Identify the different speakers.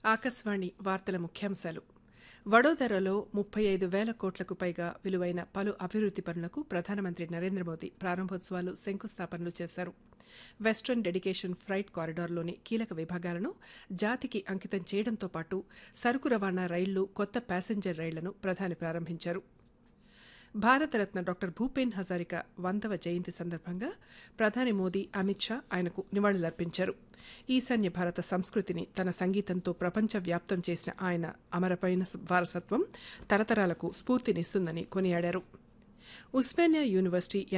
Speaker 1: ఆకాశవాణి వార్తల ముఖ్యాంశాలు వడోదరలో ముప్పై ఐదు వేల కోట్లకు పైగా విలువైన పలు అభివృద్ది పనులకు ప్రధానమంత్రి నరేంద్ర మోదీ ప్రారంభోత్సవాలు శంకుస్థాపనలు చేశారు వెస్టర్న్ డెడికేషన్ ఫ్రైట్ కారిడార్లోని కీలక విభాగాలను జాతికి అంకితం చేయడంతో పాటు సరుకు రవాణా రైళ్లు కొత్త ప్యాసింజర్ రైళ్లను ప్రధాని ప్రారంభించారు భారతరత్న డాక్టర్ భూపేన్ హజారిక వందవ జయంతి సందర్భంగా ప్రధాని మోదీ అమిత్ షా ఆయనకు నివాళులర్పించారు ఈశాన్య భారత సంస్కృతిని తన సంగీతంతో ప్రపంచవ్యాప్తం చేసిన ఆయన అమరపైన వారసత్వం తరతరాలకు స్ఫూర్తినిస్తుందని కొనియాడారు ఉస్మానియా యూనివర్సిటీ